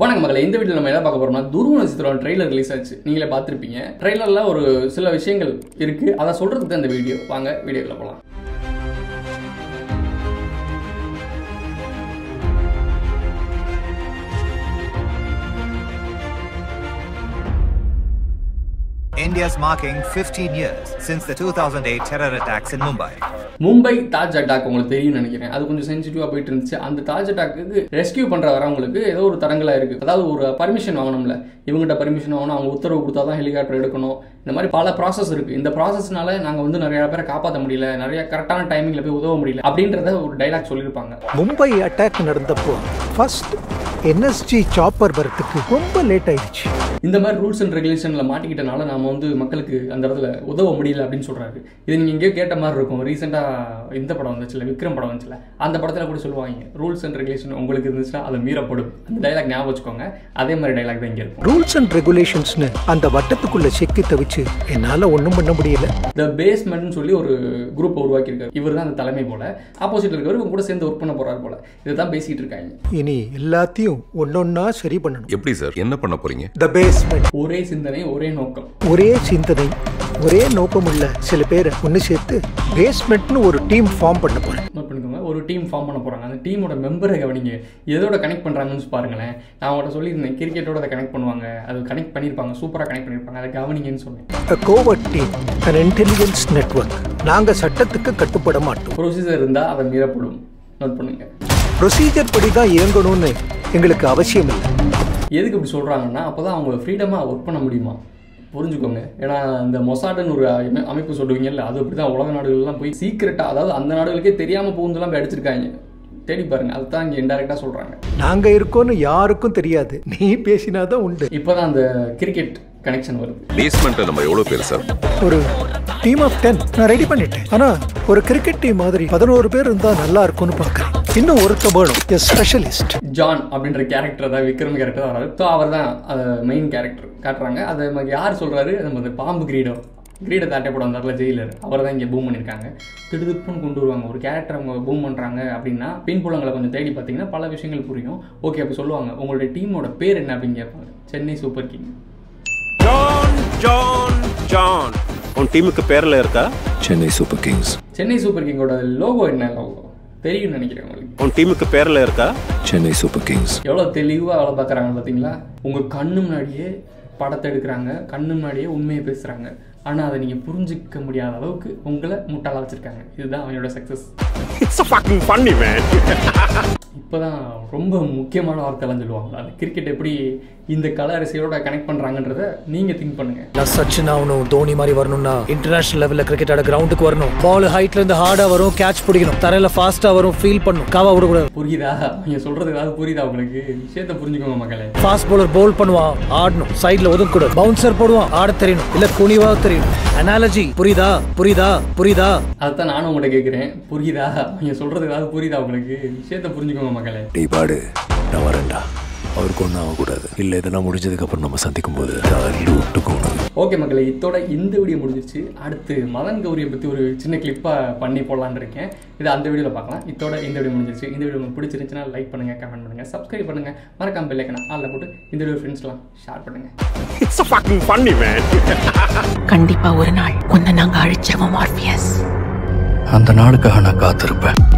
வணக்கம் மகளே இந்த வீடியோ நம்ம என்ன பார்க்க போறோம்னா துருவ நட்சத்திரம் ட்ரெய்லர் ரிலீஸ் ஆச்சு நீங்களே பார்த்துருப்பீங்க ட்ரெய்லரில் ஒரு சில விஷயங்கள் இருக்கு அதை சொல்றதுக்கு தான் இந்த வீடியோ வாங்க வீடியோக்குள்ள போகலாம் India's marking 15 years since the 2008 terror attacks in Mumbai. Mumbai Taj attack உங்களுக்கு தெரியும் நினைக்கிறேன் அது கொஞ்சம் சென்சிட்டிவாக போயிட்டு இருந்துச்சு அந்த தாஜ் அட்டாக்கு ரெஸ்கியூ பண்ற வரவங்களுக்கு ஏதோ ஒரு தடங்களா இருக்கு அதாவது ஒரு பர்மிஷன் வாங்கணும்ல இவங்ககிட்ட பர்மிஷன் வாங்கணும் அவங்க உத்தரவு கொடுத்தா தான் ஹெலிகாப்டர் எடுக்கணும் இந்த மாதிரி பல ப்ராசஸ் இருக்கு இந்த ப்ராசஸ்னால நாங்க வந்து நிறைய பேரை காப்பாற்ற முடியல நிறைய கரெக்டான டைமிங்ல போய் உதவ முடியல அப்படின்றத ஒரு டைலாக் சொல்லியிருப்பாங்க மும்பை அட்டாக் நடந்தப்போ ஃபர்ஸ்ட் என்எஸ்ஜி சாப்பர் வரத்துக்கு ரொம்ப லேட் ஆயிடுச்சு இந்த மாதிரி ரூல்ஸ் அண்ட் ரெகுலேஷனில் மாட்டிக்கிட்டனால நாம வந்து மக்களுக்கு அந்த இடத்துல உதவ முடியல அப்படின்னு சொல்றாரு இது நீங்க எங்கேயோ கேட்ட மாதிரி இருக்கும் ரீசெண்டாக இந்த படம் வந்துச்சுல விக்ரம் படம் வந்துச்சுல அந்த படத்தில் கூட சொல்லுவாங்க ரூல்ஸ் அண்ட் ரெகுலேஷன் உங்களுக்கு இருந்துச்சுன்னா அதை மீறப்படும் அந்த டைலாக் ஞாபகம் வச்சுக்கோங்க அதே மாதிரி டைலாக் தான் இங்கே இருக்கும் ரூல்ஸ் அண்ட் ரெகுலேஷன்ஸ்னு அந்த வட்டத்துக்குள்ள செக்கி தவிச்சு என்னால ஒன்றும் பண்ண முடியல த பேஸ்மெண்ட்னு சொல்லி ஒரு குரூப் உருவாக்கியிருக்காரு இவர் தான் அந்த தலைமை போல ஆப்போசிட்ல இருக்கவர் இவங்க கூட சேர்ந்து ஒர்க் பண்ண போறாரு போல இதை தான் பேசிட்டு இருக்காங்க இனி எல்லாத்தையும் ஒன்னொன்னா சரி பண்ணணும் எப்படி சார் என்ன பண்ண போறீங்க த பேஸ்மெண்ட் ஒரே சிந்தனை ஒரே நோக்கம் ஒரே சிந்தனை ஒரே நோக்கமுள்ள சில பேரை ஒன்று சேர்த்து பேஸ்மெண்ட்னு ஒரு டீம் ஃபார்ம் பண்ண போறேன் நோட் பண்ணிக்கோங்க ஒரு டீம் ஃபார்ம் பண்ண போகிறாங்க அந்த டீமோட மெம்பரை கவனிங்க எதோட கனெக்ட் பண்ணுறாங்கன்னு பாருங்களேன் நான் அவங்கள்ட்ட சொல்லியிருந்தேன் கிரிக்கெட்டோட அதை கனெக்ட் பண்ணுவாங்க அது கனெக்ட் பண்ணியிருப்பாங்க சூப்பராக கனெக்ட் பண்ணியிருப்பாங்க அதை கவனிங்கன்னு சொன்னேன் A covert team, an intelligence network. நாங்க சட்டத்துக்கு கட்டுப்பட மாட்டோம் ப்ரொசீஜர் இருந்தால் அதை மீறப்படும் நோட் பண்ணுங்க ப்ரொசீஜர் படி தான் இயங்கணும்னு எங்களுக்கு அவசியம் இல்லை எதுக்கு இப்படி சொல்கிறாங்கன்னா அப்போ தான் அவங்க ஃப்ரீடமாக ஒர்க் பண்ண முடியுமா புரிஞ்சுக்கோங்க ஏன்னா இந்த மொசாடுன்னு ஒரு அமை- அமைப்பு சொல்லுவீங்கல்ல அது அப்படி தான் உலக நாடுகள்லாம் போய் சீக்கிரட்டாக அதாவது அந்த நாடுகளுக்கே தெரியாமல் பூந்துலாம் போய் அடிச்சிருக்காங்க தேடி பாருங்க அதுதான் இங்கே இன்டெரக்டாக சொல்கிறாங்க நாங்க இருக்கோம்னு யாருக்கும் தெரியாது நீ பேசினாதான் உண்டு இப்போ தான் அந்த கிரிக்கெட் கனெக்ஷன் வருது பேஸ்மெண்ட்ல நம்ம எவ்வளவு பேர் சார் ஒரு டீம் ஆஃப் டென் நான் ரெடி பண்ணிட்டேன் ஆனா ஒரு கிரிக்கெட் டீம் மாதிரி பதினோரு பேர் இருந்தா நல்லா இருக்கும்னு பார்க்கறேன் இன்னும் ஒருத்த வேணும் எ ஸ்பெஷலிஸ்ட் ஜான் அப்படின்ற கேரக்டர் தான் விக்ரம் கேரக்டர் தான் வராது ஸோ அவர் தான் மெயின் கேரக்டர் காட்டுறாங்க அதை நமக்கு யார் சொல்கிறாரு நம்ம அந்த பாம்பு கிரீடம் கிரீடத்தை அட்டை போட வந்தார்ல ஜெயிலர் அவர் தான் இங்கே பூம் பண்ணியிருக்காங்க திடுதுப்புன்னு கொண்டு வருவாங்க ஒரு கேரக்டர் அவங்க பூம் பண்ணுறாங்க அப்படின்னா பின்புலங்களை கொஞ்சம் தேடி பார்த்தீங்கன்னா பல விஷயங்கள் புரியும் ஓகே அப்போ சொல்லுவாங்க உங்களுடைய டீமோட பேர் என்ன அப்படின்னு கேட்பாங்க Chennai super king John John John உன் டீமுக்கு பேர்ல இருக்கா Chennai super kings Chennai super கிங்கோட லோகோ என்ன லோகோ தெரியும்னு நினைக்கிறேன் உங்களுக்கு உன் டீமுக்கு பேர்ல இருக்கா சென்னை சூப்பர் கிங்ஸ் எவ்வளோ தெளிவாக வேலை பார்க்குறாங்க பார்த்தீங்களா உங்கள் கண்ணு முன்னாடியே படத்தை எடுக்கிறாங்க கண்ணு முன்னாடியே உண்மையை பேசுகிறாங்க ஆனால் அதை நீங்கள் புரிஞ்சிக்க முடியாத அளவுக்கு உங்களை முட்டாளா வச்சுருக்காங்க இதுதான் அவங்களோட success it's fucking funny man இப்போ தான் ரொம்ப முக்கியமான வார்த்தைலாம் சொல்லுவாங்க அந்த கிரிக்கெட் எப்படி இந்த கல அரசியலோட கனெக்ட் பண்ணுறாங்கன்றத நீங்கள் திங்க் பண்ணுங்கள் நான் சச்சின் ஆகணும் தோனி மாதிரி வரணும்னா இன்டர்நேஷனல் லெவல்ல கிரிக்கெட் ஆட கிரவுண்டுக்கு வரணும் பால் ஹைட்ல இருந்து ஹார்டா வரும் கேட்ச் பிடிக்கணும் தரையில ஃபாஸ்டா வரும் ஃபீல் பண்ணும் காவா விடக்கூடாது புரியுதா நீங்கள் சொல்கிறது ஏதாவது புரியுதா உங்களுக்கு விஷயத்தை புரிஞ்சுக்கோங்க மக்களே ஃபாஸ்ட் பவுலர் பவுல் பண்ணுவான் ஆடணும் சைடுல ஒதுக்கூடாது பவுன்சர் போடுவான் ஆட தெரியணும் இல்ல குனிவா தெரியணும் அனாலஜி புரியுதா புரியுதா புரியுதா அதுதான் நானும் உங்கள்கிட்ட கேட்குறேன் புரியுதா நீங்கள் சொல்கிறது ஏதாவது புரியுதா உங்களுக்கு விஷயத்தை புரிஞ்சுக்கோங்க மக்களே நீ பாடு நான் வரேன்டா அவருக்கு ஒன்றும் ஆகக்கூடாது இல்லை இதெல்லாம் முடிஞ்சதுக்கு அப்புறம் நம்ம சந்திக்கும் போது தள்ளி விட்டுக்கோணும் ஓகே மக்களே இத்தோட இந்த வீடியோ முடிஞ்சிருச்சு அடுத்து மதன் கௌரியை பற்றி ஒரு சின்ன கிளிப்பாக பண்ணி போடலான்னு இருக்கேன் இதை அந்த வீடியோவில் பார்க்கலாம் இத்தோட இந்த வீடியோ முடிஞ்சிருச்சு இந்த வீடியோ உங்களுக்கு பிடிச்சிருந்துச்சுன்னா லைக் பண்ணுங்கள் கமெண்ட் பண்ணுங்கள் சப்ஸ்கிரைப் பண்ணுங்கள் மறக்காம பெல்லைக்கணும் அதில் போட்டு இந்த வீடியோ ஃப்ரெண்ட்ஸ்லாம் ஷேர் பண்ணுங்கள் இட்ஸ் ஃபக்கிங் ஃபன்னி மேன் கண்டிப்பா ஒரு நாள் உன்னை நாங்க அழிச்சிருவோம் ஆர்பியஸ் அந்த நாளுக்காக நான் காத்திருப்பேன்